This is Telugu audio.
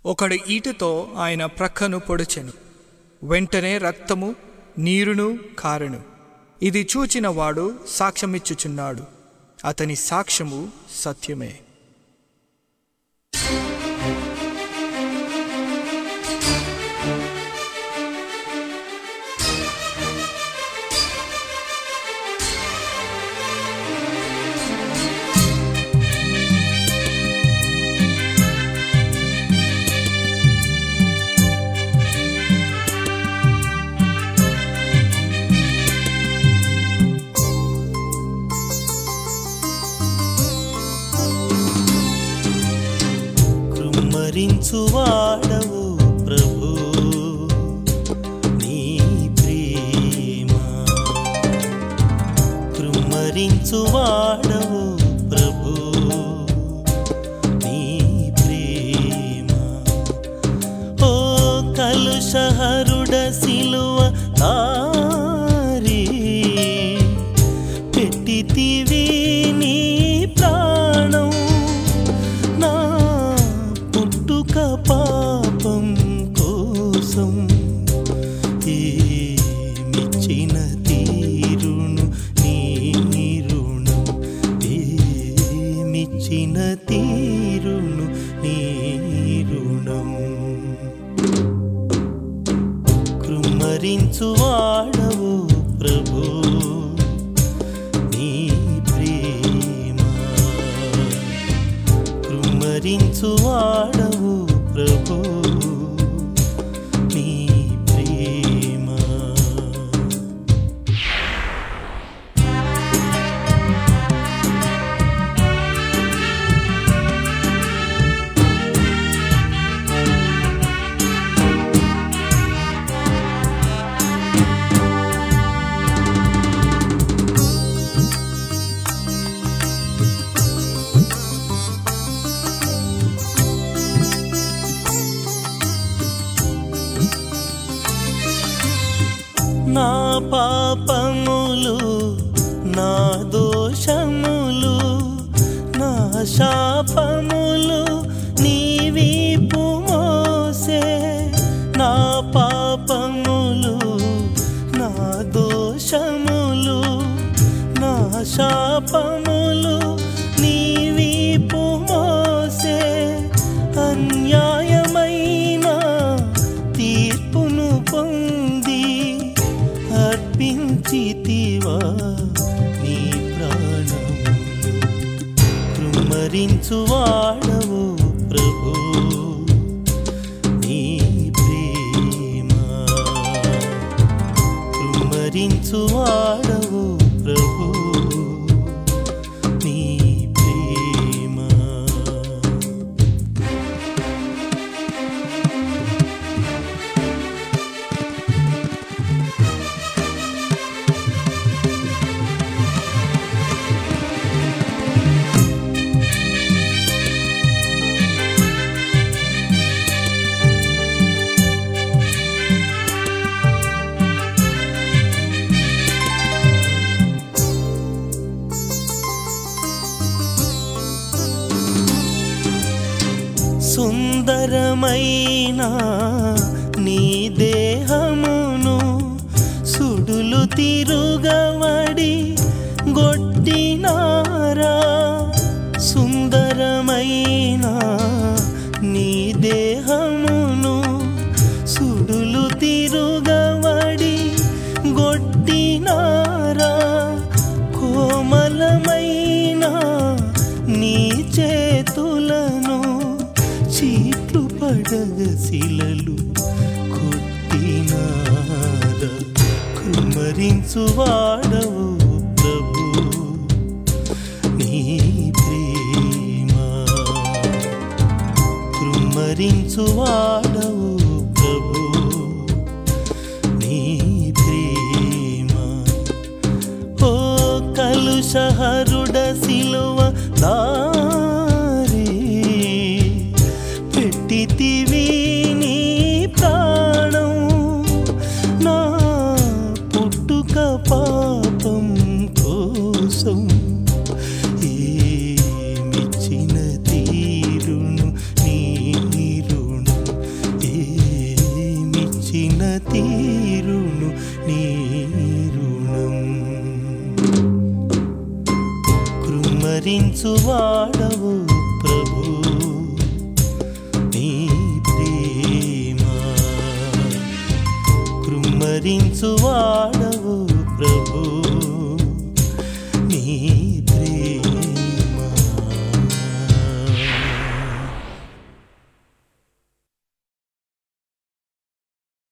ఒకడు ఈటతో ఆయన ప్రక్కను పొడిచెను వెంటనే రక్తము నీరును కారెను ఇది చూచిన వాడు సాక్ష్యమిచ్చుచున్నాడు అతని సాక్ష్యము సత్యమే కృమ్మరించువాడవు ప్రభు నీ ప్రేమ కృమ్మరించువాడవు ప్రభు నీ ప్రేమ ఓ కలుషహరుడ సిలువ తారి పెట్టితివి నీ ప్రాణం నా పుట్టుక పాపం కోసం ఏమిచ్చిన తీరును నీ రుణం ఏమిచ్చిన తీరును నీ రుణం కృమ్మరించువాడవు ప్రభు నీ ప్రేమ కృమ్మరించువాడవు ప్రభు నీ ప్రేమ నా పాపములు నా దోషములు నా శాపములు నీవీపు మోసే నా పాపములు నా దోషములు నా శాపములు నీవీపు మోసే అన్యాయమైన తీర్పును పొంది అర్పించితివా నీ ప్రాణములు కృమ్మరించువాడవు ప్రభు నీ ప్రేమ కృమ్మరించువాడవు ప్రభు నీ ప్రేమ సుందరమైన నీ దేహమును సుడులు తిరుగవడి గొట్టినారా సుందరమైన నీ దేహమును సుడులు తిరుగవడి గొట్టినారా కోమలమైన నీ చేతులను చీట్లు పడగ శిలలు కొట్టినారా కుమరించువాడవు ప్రభు నీ ప్రేమ కృమ్మరించువాడవు ప్రభు నీ ప్రేమ ఓ కలుషహరుడ సిలువ దారి పెట్టితివి నీ ప్రాణం నా పుట్టుక పాపం కోసం ఏమిచ్చిన తీరును నీ రుణం బ్రతికిన తీరును నీ రుణం కృమ్మరించు వాడవు ప్రభు నీ ప్రేమ కృమ్మరించు వాడవు